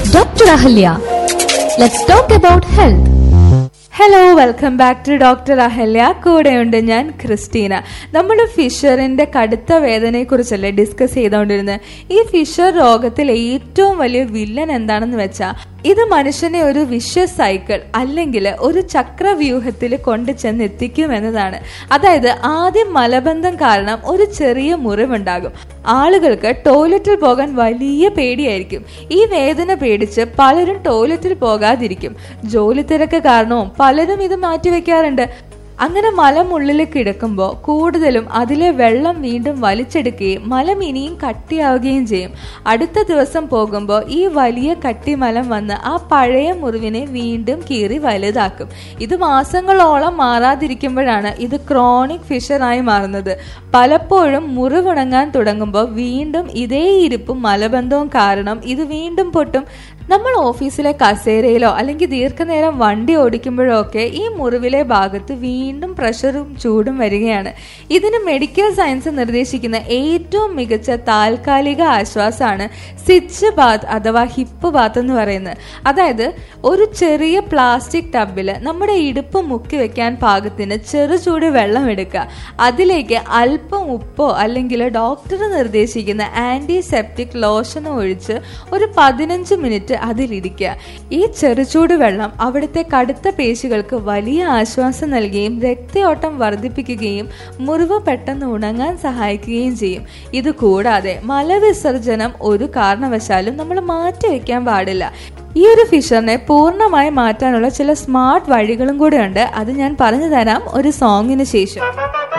Dr. Ahalya. Let's talk about health. Hello welcome back to doctor Ahalya കൂടെയുണ്ട് ഞാൻ Christina നമ്മൾ ഫിഷറിന്റെ കടുത്ത വേദനയെ കുറിച്ചല്ലേ ഡിസ്കസ് ചെയ്തുകൊണ്ടിരുന്നത് ഈ ഫിഷർ രോഗത്തിൽ ഏറ്റവും വലിയ വില്ലൻ എന്താണെന്ന് വെച്ചാൽ ഇത് മനുഷ്യനെ ഒരു വിശ്വ സൈക്കിൾ അല്ലെങ്കിൽ ഒരു ചക്രവ്യൂഹത്തിൽ കൊണ്ടു ചെന്ന് എത്തിക്കും എന്നതാണ് അതായത് ആദ്യം മലബന്ധം കാരണം ഒരു ചെറിയ മുറിവുണ്ടാകും ആളുകൾക്ക് ടോയ്ലറ്റിൽ പോകാൻ വലിയ പേടിയായിരിക്കും ഈ വേദന പേടിച്ച് പലരും ടോയ്ലറ്റിൽ പോകാതിരിക്കും ജോലി തിരക്ക് കാരണവും പലരും ഇത് മാറ്റിവെക്കാറുണ്ട് അങ്ങനെ മലം ഉള്ളിൽ കിടക്കുമ്പോൾ കൂടുതലും അതിലെ വെള്ളം വീണ്ടും വലിച്ചെടുക്കുകയും മലം ഇനിയും കട്ടിയാവുകയും ചെയ്യും അടുത്ത ദിവസം പോകുമ്പോൾ ഈ വലിയ കട്ടിമലം വന്ന് ആ പഴയ മുറിവിനെ വീണ്ടും കീറി വലുതാക്കും ഇത് മാസങ്ങളോളം മാറാതിരിക്കുമ്പോഴാണ് ഇത് ക്രോണിക് ഫിഷറായി മാറുന്നത് പലപ്പോഴും മുറിവുണങ്ങാൻ തുടങ്ങുമ്പോൾ വീണ്ടും ഇതേ ഇരിപ്പും മലബന്ധവും കാരണം ഇത് വീണ്ടും പൊട്ടും നമ്മൾ ഓഫീസിലെ കസേരയിലോ അല്ലെങ്കിൽ ദീർഘനേരം വണ്ടി ഓടിക്കുമ്പോഴോ ഒക്കെ ഈ മുറിവിലെ ഭാഗത്ത് വീണ്ടും പ്രഷറും ചൂടും വരികയാണ് ഇതിന് മെഡിക്കൽ സയൻസ് നിർദ്ദേശിക്കുന്ന ഏറ്റവും മികച്ച താൽക്കാലിക ആശ്വാസമാണ് സിച്ച് ബാത്ത് അഥവാ ഹിപ്പ് ബാത്ത് എന്ന് പറയുന്നത് അതായത് ഒരു ചെറിയ പ്ലാസ്റ്റിക് ടബിൽ നമ്മുടെ ഇടുപ്പ് മുക്കി വെക്കാൻ പാകത്തിന് ചെറു ചൂട് വെള്ളം എടുക്കുക അതിലേക്ക് അല്പം ഉപ്പോ അല്ലെങ്കിൽ ഡോക്ടർ നിർദ്ദേശിക്കുന്ന ആന്റിസെപ്റ്റിക് ലോഷനോ ഒഴിച്ച് ഒരു പതിനഞ്ച് മിനിറ്റ് അതിലിരിക്കുക ഈ ചെറുചൂട് വെള്ളം അവിടുത്തെ കടുത്ത പേശികൾക്ക് വലിയ ആശ്വാസം നൽകുകയും രക്തയോട്ടം വർദ്ധിപ്പിക്കുകയും മുറിവ് പെട്ടെന്ന് ഉണങ്ങാൻ സഹായിക്കുകയും ചെയ്യും ഇത് കൂടാതെ മലവിസർജനം ഒരു കാരണവശാലും നമ്മൾ മാറ്റിവെക്കാൻ പാടില്ല ഈ ഒരു ഫിഷറിനെ പൂർണ്ണമായി മാറ്റാനുള്ള ചില സ്മാർട്ട് വഴികളും കൂടെ ഉണ്ട് അത് ഞാൻ പറഞ്ഞു തരാം ഒരു സോങ്ങിന് ശേഷം